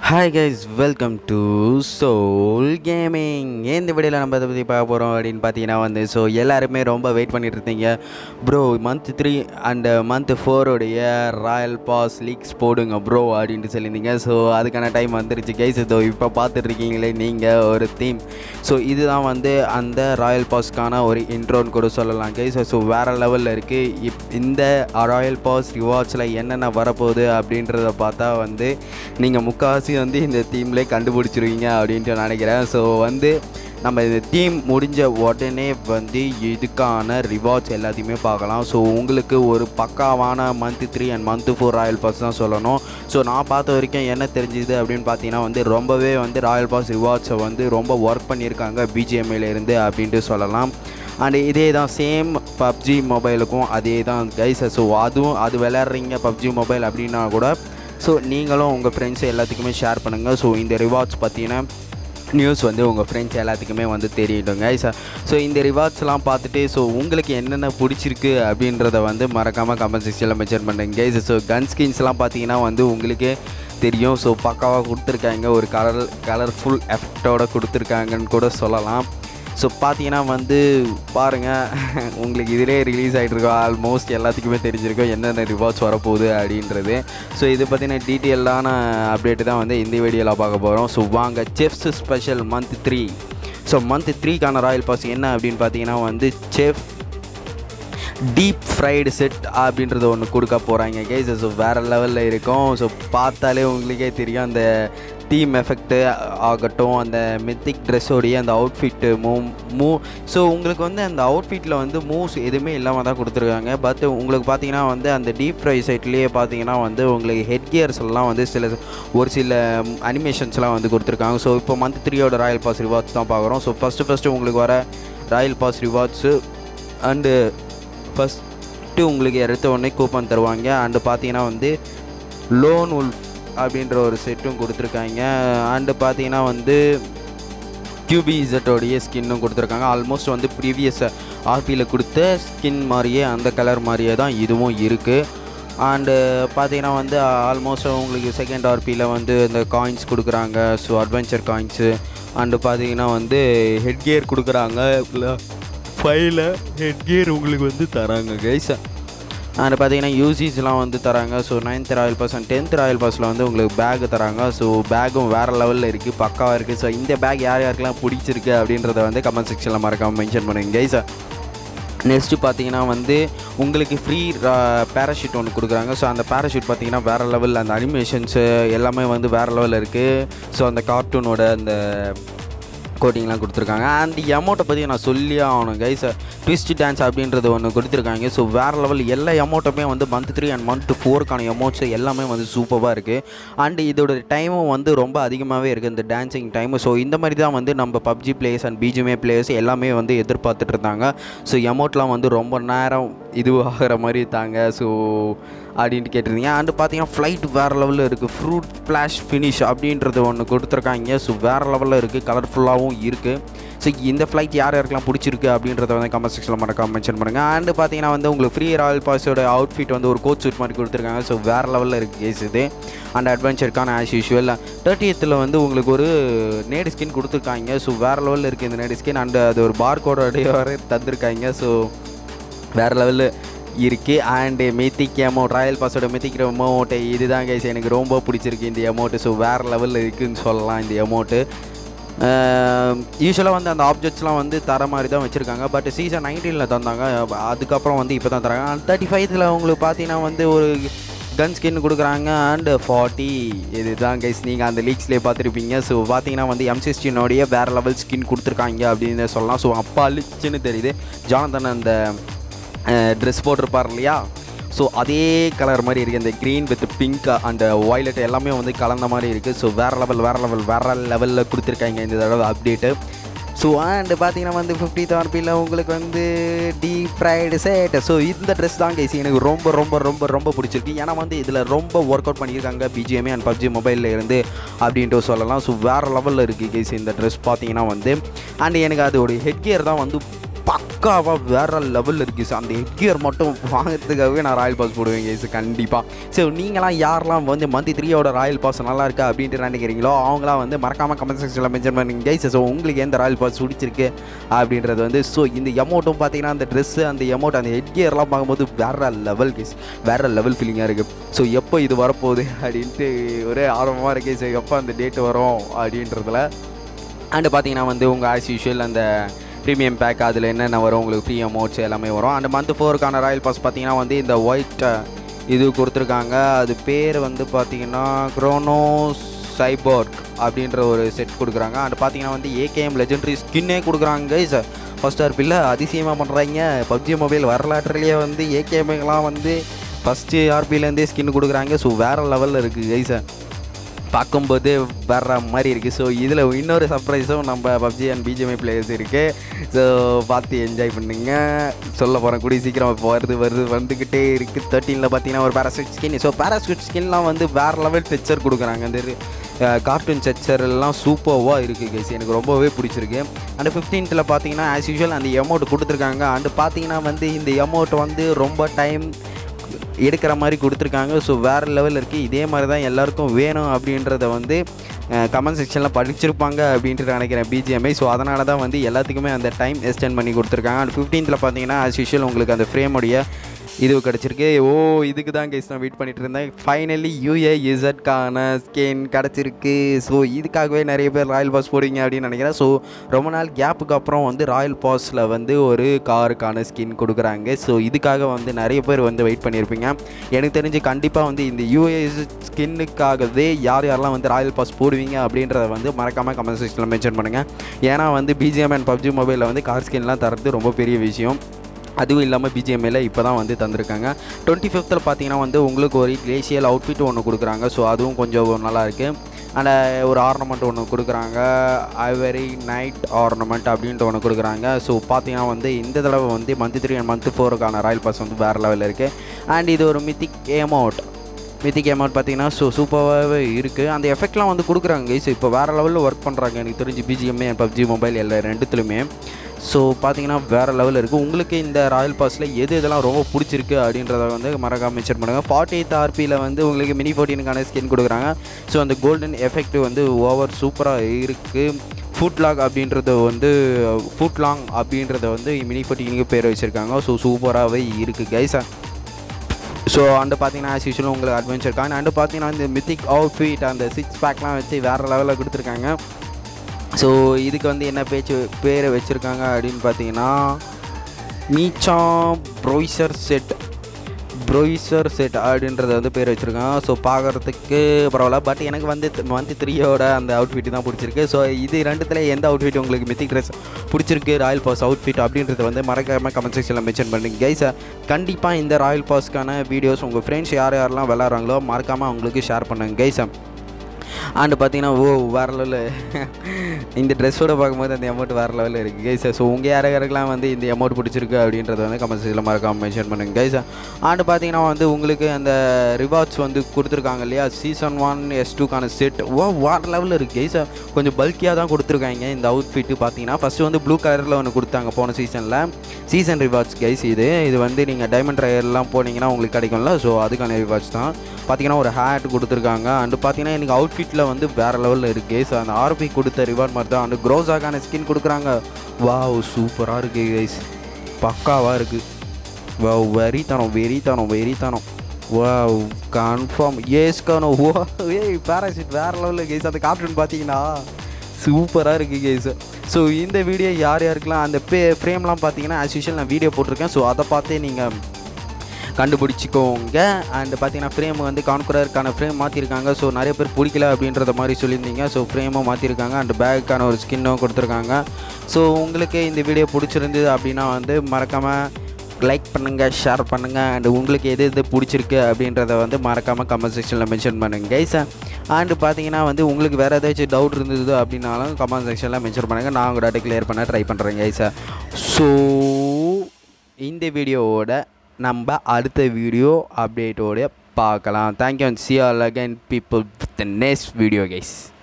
hi guys welcome to soul gaming இந்த வீடியோவில் நம்ம இதை பற்றி பார்க்க போகிறோம் அப்படின்னு பார்த்தீங்கன்னா வந்து ஸோ எல்லாருமே ரொம்ப வெயிட் பண்ணிட்டு இருந்தீங்க bro month three and month ஃபோருடைய ராயல் பாஸ் லீக்ஸ் போடுங்க ப்ரோ அப்படின்ட்டு சொல்லியிருந்தீங்க ஸோ அதுக்கான டைம் வந்துருச்சு கைஸ் இதோ இப்போ பார்த்துட்டு இருக்கீங்களே நீங்கள் ஒரு தீம் ஸோ இதுதான் வந்து அந்த ராயல் பாஸ்க்கான ஒரு இன்ட்ரோன்னு கூட சொல்லலாம் கைஸ் ஸோ வேறு லெவலில் இருக்குது இப் இந்த ராயல் பாஸ் ரிவார்ட்ஸில் என்னென்ன வரப்போகுது அப்படின்றத பார்த்தா வந்து நீங்கள் முக்கால்வாசி வந்து இந்த தீம்லேயே கண்டுபிடிச்சிருவீங்க அப்படின்ட்டு நினைக்கிறேன் ஸோ வந்து நம்ம இந்த தீம் முடிஞ்ச உடனே வந்து இதுக்கான ரிவார்ட்ஸ் எல்லாத்தையுமே பார்க்கலாம் ஸோ உங்களுக்கு ஒரு பக்காவான month three and month four royal pass தான் சொல்லணும் ஸோ நான் பார்த்த வரைக்கும் என்ன தெரிஞ்சுது அப்படின்னு பார்த்தீங்கன்னா வந்து ரொம்பவே வந்து ராயல் பாஸ் ரிவார்ட்ஸை வந்து ரொம்ப ஒர்க் பண்ணியிருக்காங்க பிஜிஎம்ஐல இருந்து அப்படின்ட்டு சொல்லலாம் அண்ட் இதே தான் சேம் பப்ஜி மொபைலுக்கும் அதே தான் கைஸ் ஸோ அதுவும் அது விளையாடுறீங்க பப்ஜி மொபைல் அப்படின்னா கூட ஸோ நீங்களும் உங்கள் ஃப்ரெண்ட்ஸ் எல்லாத்துக்குமே ஷேர் பண்ணுங்கள் ஸோ இந்த ரிவார்ட்ஸ் பற்றின நியூஸ் வந்து உங்கள் ஃப்ரெண்ட்ஸ் எல்லாத்துக்குமே வந்து தெரியட்டுங்க சார் ஸோ இந்த ரிவார்ட்ஸ்லாம் பார்த்துட்டு ஸோ உங்களுக்கு என்னென்ன பிடிச்சிருக்கு அப்படின்றத வந்து மறக்காமல் கமெண்ட் செக்ஷனில் மென்ஷன் பண்ணுங்க கைஸ் ஸோ கன் ஸ்கின்ஸ்லாம் பார்த்தீங்கன்னா வந்து உங்களுக்கே தெரியும் ஸோ பக்காவாக கொடுத்துருக்காங்க ஒரு கலர் கலர்ஃபுல் எஃபெக்டோட கொடுத்துருக்காங்கன்னு கூட சொல்லலாம் ஸோ பார்த்தீங்கன்னா வந்து பாருங்கள் உங்களுக்கு இதிலே ரிலீஸ் ஆகிட்டு இருக்கோம் ஆல்மோஸ்ட் எல்லாத்துக்குமே தெரிஞ்சிருக்கும் என்னென்ன ரிவார்ட்ஸ் வரப்போகுது அப்படின்றது ஸோ இதை பற்றின டீட்டெயிலான அப்டேட்டு தான் வந்து இந்த வீடியோவில் பார்க்க போகிறோம் ஸோ வாங்க chef's special month three so month த்ரீக்கான ராயல் பாஸ் என்ன அப்படின்னு பார்த்தீங்கன்னா வந்து செஃப் டீப் ஃப்ரைடு செட் அப்படின்றத ஒன்று கொடுக்க போகிறாங்க கேஸ் ஸோ வேறு லெவலில் இருக்கும் ஸோ பார்த்தாலே உங்களுக்கே தெரியும் அந்த தீம் எஃபெக்ட்டு ஆகட்டும் அந்த மெத்திக் ட்ரெஸ்ஸோடைய அந்த அவுட்ஃபிட்டு மூவ் மூவ் ஸோ உங்களுக்கு வந்து அந்த அவுட்ஃபிட்டில் வந்து மூவ்ஸ் எதுவுமே இல்லாமல் தான் கொடுத்துருக்காங்க பட் உங்களுக்கு பார்த்தீங்கன்னா வந்து அந்த டீப் ஃப்ரை சைட்லேயே பார்த்தீங்கன்னா வந்து உங்களுக்கு ஹெட் கியர்ஸ் எல்லாம் வந்து சில ஒரு சில அனிமேஷன்ஸ்லாம் வந்து கொடுத்துருக்காங்க ஸோ இப்போ மந்த் த்ரீயோட ராயல் பாஸ் ரிவார்ட்ஸ் தான் பார்க்குறோம் ஸோ ஃபஸ்ட்டு ஃபஸ்ட்டு உங்களுக்கு வர royal pass rewards and first உங்களுக்கு எடுத்த உடனே கூப்பன் தருவாங்க அண்டு பார்த்தீங்கன்னா வந்து லோன் உல்ஃப் அப்படின்ற ஒரு செட்டும் கொடுத்துருக்காங்க அண்டு பார்த்தீங்கன்னா வந்து கியூபிஇசட்டோடைய ஸ்கின்னும் கொடுத்துருக்காங்க ஆல்மோஸ்ட் வந்து ப்ரீவியஸ் ஆர்பியில் கொடுத்த ஸ்கின் மாதிரியே அந்த கலர் மாதிரியே தான் இதுவும் இருக்குது அண்டு பார்த்தீங்கன்னா வந்து ஆல்மோஸ்ட் உங்களுக்கு செகண்ட் ஆர்பியில் வந்து இந்த காயின்ஸ் கொடுக்குறாங்க ஸோ அட்வென்ச்சர் காயின்ஸு அண்டு பார்த்தீங்கன்னா வந்து ஹெட் கியர் கொடுக்குறாங்க ஃபைவ்ல ஹெட் கியர் உங்களுக்கு வந்து தராங்க கைஸ் அண்ட் பார்த்தீங்கன்னா யூசிஸ்லாம் வந்து தராங்க so ninth royal pass and tenth royal பாஸில் வந்து உங்களுக்கு பேக் தராங்க ஸோ பேக்கும் வேறு லெவலில் இருக்குது பக்காவாக இருக்குது ஸோ இந்த பேக் யார் யாருக்கெல்லாம் பிடிச்சிருக்கு அப்படின்றத வந்து கமெண்ட் செக்ஷனில் மறக்காமல் மென்ஷன் பண்ணுங்க கைஸ் நெக்ஸ்ட்டு பார்த்தீங்கன்னா வந்து உங்களுக்கு ஃப்ரீ பேராஷூட் ஒன்று கொடுக்குறாங்க ஸோ அந்த பேராஷூட் பார்த்தீங்கன்னா வேறு லெவலில் அந்த அனிமேஷன்ஸு எல்லாமே வந்து வேறு லெவலில் இருக்குது ஸோ அந்த கார்ட்டூனோட அந்த கோட்டிங்லாம் கொடுத்துருக்காங்க அண்ட் அமௌண்ட்டை பற்றி நான் சொல்லியே ஆகணும் கைஸ் ட்விஸ்ட் டான்ஸ் அப்படின்றது ஒன்று கொடுத்துருக்காங்க ஸோ வேறு லெவல் எல்லா அமௌண்ட்டுமே வந்து மந்த் த்ரீ அண்ட் மந்த் ஃபோருக்கான அமௌண்ட்ஸ் எல்லாமே வந்து சூப்பராக இருக்குது அண்ட் இதோட டைமும் வந்து ரொம்ப அதிகமாகவே இருக்குது இந்த டான்ஸிங் டைமு ஸோ இந்த மாதிரி தான் வந்து நம்ம PUBG players and BGMI players எல்லாமே வந்து எதிர்பார்த்துட்டு இருந்தாங்க ஸோ அமௌண்ட்லாம் வந்து ரொம்ப நேரம் இதுவாகிற மாதிரி தாங்க ஸோ அப்படின்ட்டு கேட்டிருந்தீங்க அண்டு பார்த்தீங்கன்னா ஃப்ளைட் வேறு லெவலில் இருக்குது ஃப்ரூட் ஃப்ளாஷ் ஃபினிஷ் அப்படின்றது ஒன்று கொடுத்துருக்காங்க ஸோ வேறு லெவலில் இருக்குது கலர்ஃபுல்லாகவும் இருக்குது ஸோ இந்த ஃப்ளைட் யார் யாருக்கெல்லாம் பிடிச்சிருக்கு அப்படின்றத வந்து கமெண்ட் செக்ஷனில் மறக்காம மென்ஷன் பண்ணுங்கள் அண்டு பார்த்தீங்கன்னா வந்து உங்களுக்கு ஃப்ரீ ராயல் பாஸோட அவுட்ஃபிட் வந்து ஒரு கோட் சூட் மாதிரி கொடுத்துருக்காங்க ஸோ வேறு லெவலில் இருக்குது கேஸ் இது அண்ட் அட்வென்ச்சருக்கான ஆஸ் யூஷுவல் தேர்ட்டியத்தில் வந்து உங்களுக்கு ஒரு நேடு ஸ்கின் கொடுத்துருக்காங்க ஸோ வேறு லெவலில் இருக்குது இந்த நேடு ஸ்கின் அண்டு அது ஒரு பார் கோடோடைய வர தந்திருக்காங்க ஸோ வேறு லெவலில் இருக்குது அண்டு மெத்திக் அமௌண்ட் ராயல் பாஸோட மெத்திக் அமௌண்ட்டு இதுதான் கைஸ் எனக்கு ரொம்ப பிடிச்சிருக்கு இந்த அமௌண்ட்டு ஸோ வேறு லெவலில் இருக்குதுன்னு சொல்லலாம் இந்த அமௌண்ட்டு யூஸ்வலாக வந்து அந்த ஆப்ஜெக்ட்ஸ்லாம் வந்து தர மாதிரி தான் வச்சுருக்காங்க பட் சீசன் நைன்டீனில் தந்தாங்க அதுக்கப்புறம் வந்து இப்போ தான் தராங்க தேர்ட்டி ஃபைவ்த்தில் உங்களுக்கு பார்த்தீங்கன்னா வந்து ஒரு கன் ஸ்கின் கொடுக்குறாங்க அண்டு ஃபார்ட்டி இதுதான் கைஸ் நீங்கள் அந்த லீக்ஸ்லேயே பார்த்துருப்பீங்க ஸோ பார்த்தீங்கன்னா வந்து எம்சிஸ்டினோடைய வேறு லெவல் ஸ்கின் கொடுத்துருக்காங்க அப்படின்னு சொல்லலாம் ஸோ அப்பா அழிச்சுன்னு தெரியுது ஜானதன் அந்த ட்ரெஸ் போட்டிருப்பார் இல்லையா ஸோ அதே கலர் மாதிரி இருக்குது இந்த green with pink and violet எல்லாமே வந்து கலந்த மாதிரி இருக்குது ஸோ வேறு லெவல் வேறு லெவல் வேறு லெவலில் கொடுத்துருக்காங்க இந்த தடவை அப்டேட்டு ஸோ அண்டு பார்த்தீங்கன்னா வந்து ஃபிஃப்டி ஆர்பியில் உங்களுக்கு வந்து டீப் ஃப்ரைடு செட் ஸோ இந்த ட்ரெஸ் தான் கைஸ் எனக்கு ரொம்ப ரொம்ப ரொம்ப ரொம்ப பிடிச்சிருக்கு ஏன்னா வந்து இதில் ரொம்ப ஒர்க் அவுட் பண்ணியிருக்காங்க பிஜிஎம்ஏ அண்ட் பப்ஜி மொபைலில் இருந்து அப்படின்ட்டு சொல்லலாம் ஸோ வேறு லெவலில் இருக்குது கைஸ் இந்த ட்ரெஸ் பார்த்தீங்கன்னா வந்து அண்ட் எனக்கு அதோடைய ஹெட் கியர் தான் வந்து பக்காவாக வேறு லெவலில் இருக்குது சார் அந்த ஹெட்கியர் மட்டும் வாங்குறதுக்காகவே நான் ராயல் பாஸ் போடுவேன் கேஸ் கண்டிப்பாக ஸோ நீங்களாம் யாரெல்லாம் வந்து மந்த் த்ரீயோட ராயல் பாஸ் நல்லா இருக்கா அப்படின்ட்டு நினைக்கிறீங்களோ அவங்களாம் வந்து மறக்காமல் கமெண்ட் செக்ஷனில் மென்ஷன் பண்ணுங்க கைஸ் ஸோ உங்களுக்கு எந்த ராயல் பாஸ் பிடிச்சிருக்கு அப்படின்றது வந்து ஸோ இந்த எமௌண்ட்டும் பார்த்தீங்கன்னா அந்த ட்ரெஸ்ஸு அந்த எமௌண்ட் அந்த ஹெட்கியர்லாம் பார்க்கும்போது வேறு லெவல் கேஸ் வேறு லெவல் ஃபீலிங்காக இருக்குது ஸோ எப்போ இது வரப்போகுது அப்படின்ட்டு ஒரே ஆர்வமாக இருக்குது ஸோ எப்போ அந்த டேட் வரும் அப்படின்றதுல அண்டு பார்த்தீங்கன்னா வந்து உங்கள் ஆஸ் யூஷுவல் அந்த ப்ரீமியம் பேக் அதில் என்னென்ன வரும் உங்களுக்கு ஃப்ரீ அமௌண்ட்ஸ் எல்லாமே வரும் அண்ட் மந்த் ஃபோருக்கான ராயல் பாஸ் பார்த்தீங்கன்னா வந்து இந்த ஒயிட் இது கொடுத்துருக்காங்க அது பேர் வந்து பார்த்தீங்கன்னா க்ரோனோ சைபோர்க் அப்படின்ற ஒரு செட் கொடுக்குறாங்க அண்ட் பார்த்தீங்கன்னா வந்து ஏகேஎம் லெஜெண்டரி ஸ்கின்னே கொடுக்குறாங்க சார் ஃபஸ்ட் ஆர்பியில் அதிசயமாக பண்ணுறாங்க பப்ஜி மொபைல் வரலாற்றுலேயே வந்து ஏகேஎம்லாம் வந்து ஃபஸ்ட்டு ஆர்பிலேருந்தே ஸ்கின் கொடுக்குறாங்க ஸோ வேறு லெவலில் இருக்குது கைஸா பார்க்கும்போது வர்ற மாதிரி இருக்குது ஸோ இதில் இன்னொரு சர்ப்ரைஸும் நம்ம பப்ஜி அண்ட் பிஜிஎம்ஐ பிளேயர்ஸ் இருக்குது ஸோ பார்த்து என்ஜாய் பண்ணுங்க சொல்ல போகிறேன் கூடிய சீக்கிரம் இப்போ வருது வருது வந்துக்கிட்டே இருக்குது தேர்ட்டீனில் பார்த்தீங்கன்னா ஒரு பேராசூட் ஸ்கின் ஸோ பேராசூட் ஸ்கின்லாம் வந்து வேறு லெவல் டெக்சர் கொடுக்குறாங்க அந்த கார்ட்டூன் டெக்சர் எல்லாம் சூப்பர்வாக இருக்குது கைஸ் எனக்கு ரொம்பவே பிடிச்சிருக்கு அண்ட் ஃபிஃப்டீன்த்தில் பார்த்தீங்கன்னா ஆஸ் யூஷுவல் அந்த எமௌண்ட் கொடுத்துருக்காங்க அண்டு பார்த்தீங்கன்னா வந்து இந்த எமௌண்ட் வந்து ரொம்ப டைம் எடுக்கிற மாதிரி கொடுத்துருக்காங்க ஸோ வேறு லெவலில் இருக்குது இதே மாதிரி தான் எல்லாருக்கும் வேணும் அப்படின்றத வந்து கமெண்ட் செக்ஷனில் படிச்சிருப்பாங்க அப்படின்ட்டு நினைக்கிறேன் பிஜிஎம்ஐ ஸோ அதனால தான் வந்து எல்லாத்துக்குமே அந்த டைம் எக்ஸ்டெண்ட் பண்ணி கொடுத்துருக்காங்க அண்ட் ஃபிஃப்டீன்த்தில் பார்த்தீங்கன்னா ஆஸ் யூஷுவல் உங்களுக்கு அந்த ஃப்ரேமுடைய இது கிடச்சிருக்கு ஓ இதுக்கு தான் கேஸ் நான் வெயிட் பண்ணிட்டு இருந்தேன் ஃபைனலி யூஏ இசட்கான ஸ்கேன் கிடச்சிருக்கு ஸோ இதுக்காகவே நிறைய பேர் ராயல் பாஸ் போடுவீங்க அப்படின்னு நினைக்கிறேன் ஸோ ரொம்ப நாள் கேப்புக்கு அப்புறம் வந்து ராயல் பாஸில் வந்து ஒரு காருக்கான ஸ்கின் கொடுக்குறாங்க ஸோ இதுக்காக வந்து நிறைய பேர் வந்து வெயிட் பண்ணியிருப்பீங்க எனக்கு தெரிஞ்சு கண்டிப்பாக வந்து இந்த யூஏ ஸ்கின்னுக்காகவே யார் யாரெல்லாம் வந்து ராயல் பாஸ் போடுவீங்க அப்படின்றத வந்து மறக்காமல் கமெண்ட் செக்ஷனில் மென்ஷன் பண்ணுங்கள் ஏன்னா வந்து பிஜிஎம் அண்ட் பப்ஜி மொபைலில் வந்து கார் ஸ்கின்லாம் தரது ரொம்ப பெரிய விஷயம் அதுவும் இல்லாமல் பிஜிஎம்ஐல இப்போ தான் வந்து தந்திருக்காங்க டுவெண்ட்டி ஃபிஃப்த்தில் பார்த்தீங்கன்னா வந்து உங்களுக்கு ஒரு கிளேஷியல் அவுட்ஃபிட் ஒன்று கொடுக்குறாங்க ஸோ அதுவும் கொஞ்சம் நல்லா இருக்குது அண்ட் ஒரு ஆர்னமெண்ட் ஒன்று கொடுக்குறாங்க ஐவரி நைட் ஆர்னமெண்ட் அப்படின்ட்டு ஒன்று கொடுக்குறாங்க ஸோ பார்த்தீங்கன்னா வந்து இந்த தடவை வந்து மந்த் த்ரீ அண்ட் மந்த் ஃபோருக்கான ராயல் பாஸ் வந்து வேறு லெவலில் இருக்குது அண்ட் இது ஒரு மித்திக் ஏமௌண்ட் மித்திக் அமௌண்ட் பார்த்தீங்கன்னா ஸோ சூப்பராகவே இருக்குது அந்த எஃபெக்ட்லாம் வந்து கொடுக்குறாங்க ஸோ இப்போ வேறு லெவலில் ஒர்க் பண்ணுறாங்க எனக்கு தெரிஞ்சு பிஜிஎம்ஏ பப்ஜி மொபைல் எல்லா ரெண்டுத்துலையுமே ஸோ பார்த்தீங்கன்னா வேறு லெவலில் இருக்குது உங்களுக்கு இந்த ராயல் பாஸில் எது இதெல்லாம் ரொம்ப பிடிச்சிருக்கு அப்படின்றத வந்து மறக்காம மென்ஷன் பண்ணுங்கள் ஃபார்ட்டி எயித் ஆர்பியில் வந்து உங்களுக்கு மினி ஃபோர்டீனுக்கான ஸ்கின் கொடுக்குறாங்க ஸோ அந்த கோல்டன் எஃபெக்ட் வந்து ஓவர் சூப்பராக இருக்குது ஃபுட் லாக் அப்படின்றத வந்து ஃபுட் லாங் அப்படின்றத வந்து மினி ஃபோர்டீனுக்கு பேர் வச்சுருக்காங்க ஸோ சூப்பராகவே இருக்குது கைஸா ஸோ அண்டு பார்த்தீங்கன்னா ஆஸ் யூஷுவல் உங்களுக்கு அட்வென்ச்சர் கான் அண்டு பார்த்தீங்கன்னா இந்த மித்திக் அவுட்ஃபிட் அந்த சிக்ஸ் பேக்லாம் வச்சு வேறு லெவலில் கொடுத்துருக்காங்க ஸோ இதுக்கு வந்து என்ன பேச்சு பேரை வச்சுருக்காங்க அப்படின்னு பார்த்தீங்கன்னா மீச்சா ப்ரொய்சர் செட் ப்ரொய்சர் செட் அப்படின்றத வந்து பேர் வச்சுருக்காங்க ஸோ பார்க்குறதுக்கு பரவாயில்ல பட் எனக்கு வந்து மந்த் த்ரீயோட அந்த அவுட்ஃபிட் தான் பிடிச்சிருக்கு ஸோ இது ரெண்டுத்தில் எந்த அவுட்ஃபிட் உங்களுக்கு மித்திக் ட்ரெஸ் பிடிச்சிருக்கு ராயல் பாஸ் அவுட்ஃபிட் அப்படின்றத வந்து மறக்காமல் கமெண்ட் செக்ஷனில் மென்ஷன் பண்ணுங்க கைஸ் கண்டிப்பாக இந்த ராயல் பாஸ்க்கான வீடியோஸ் உங்கள் ஃப்ரெண்ட்ஸ் யார் யாரெல்லாம் விளாட்றாங்களோ மறக்காமல் அவங்களுக்கு ஷேர் பண்ணுங்க கைஸ் அண்டு பார்த்தீங்கன்னா ஓ வேறு லெவலில் இந்த ட்ரெஸ்ஸோட பார்க்கும்போது அந்த அமௌண்ட் வேறு லெவலில் இருக்குது கைஸ் ஸோ உங்கள் யார் யாருக்கெல்லாம் வந்து இந்த அமௌண்ட் பிடிச்சிருக்கு அப்படின்றத வந்து கமெண்ட் செக்ஷனில் மறக்காமல் மென்ஷன் பண்ணுங்க கைஸ் அண்டு பார்த்தீங்கன்னா வந்து உங்களுக்கு அந்த ரிவார்ட்ஸ் வந்து கொடுத்துருக்காங்க இல்லையா சீசன் ஒன் எஸ் டூக்கான செட் ஓ வேறு லெவலில் இருக்குது கைஸ் கொஞ்சம் பல்கியாக தான் கொடுத்துருக்காங்க இந்த அவுட்ஃபிட்டு பார்த்தீங்கன்னா ஃபஸ்ட்டு வந்து ப்ளூ கலரில் ஒன்று கொடுத்தாங்க போன சீசனில் சீசன் ரிவார்ட்ஸ் கைஸ் இது இது வந்து நீங்கள் டைமண்ட் ரயர்லாம் போனீங்கன்னா உங்களுக்கு கிடைக்கும்ல ஸோ அதுக்கான ரிவார்ட்ஸ் தான் பார்த்தீங்கன்னா ஒரு ஹேட் கொடுத்துருக்காங்க அண்டு பார்த்தீங்கன்னா எனக்கு அவுட்ஃபிட்டில் வந்து வேறு லெவலில் இருக்குது ஸோ அந்த ஆர்பி கொடுத்த ரிவார்ட் மாதிரி தான் அண்டு க்ரோஸாக்கான ஸ்கின் கொடுக்குறாங்க வாவ் சூப்பராக இருக்குது கைஸ் பக்காவாக இருக்குது வாவ் வெறித்தனம் வெறித்தனம் வெறித்தனம் வாவ் கன்ஃபார்ம் ஏஸ் கனோ ஓ ஏய் பேராஷூட் வேறு லெவலில் கேஸ் அந்த கார்ட்டூன் பார்த்தீங்கன்னா சூப்பராக இருக்குது கேஸ் ஸோ இந்த வீடியோ யார் யாருக்கெல்லாம் அந்த பே ஃப்ரேம்லாம் பார்த்தீங்கன்னா ஆஸ் யூஷுவல் நான் வீடியோ போட்டிருக்கேன் ஸோ அதை பார்த்தே நீங்கள் கண்டுபிடிச்சிக்கோங்க அண்ட் பார்த்தீங்கன்னா ஃப்ரேம் வந்து கான்குரருக்கான ஃப்ரேம் மாற்றிருக்காங்க ஸோ நிறைய பேர் பிடிக்கல அப்படின்றத மாதிரி சொல்லியிருந்தீங்க ஸோ ஃப்ரேமும் மாற்றிருக்காங்க அண்ட் பேக்குக்கான ஒரு ஸ்கின்னும் கொடுத்துருக்காங்க ஸோ உங்களுக்கு இந்த வீடியோ பிடிச்சிருந்தது அப்படின்னா வந்து மறக்காமல் லைக் பண்ணுங்கள் ஷேர் பண்ணுங்கள் அண்ட் உங்களுக்கு எது எது பிடிச்சிருக்கு அப்படின்றத வந்து மறக்காமல் கமெண்ட் செக்ஷனில் மென்ஷன் பண்ணுங்கள் கைஸ் அண்டு பார்த்தீங்கன்னா வந்து உங்களுக்கு வேறு ஏதாச்சும் டவுட் இருந்தது அப்படின்னாலும் கமெண்ட் செக்ஷனில் மென்ஷன் பண்ணுங்கள் நான் உங்கள் டேட்டா கிளியர் பண்ண ட்ரை பண்ணுறேன் கைஸ் ஸோ இந்த வீடியோவோட நம்ம அடுத்த வீடியோ அப்டேட்டோட பார்க்கலாம் thank you and see all again people with next video guys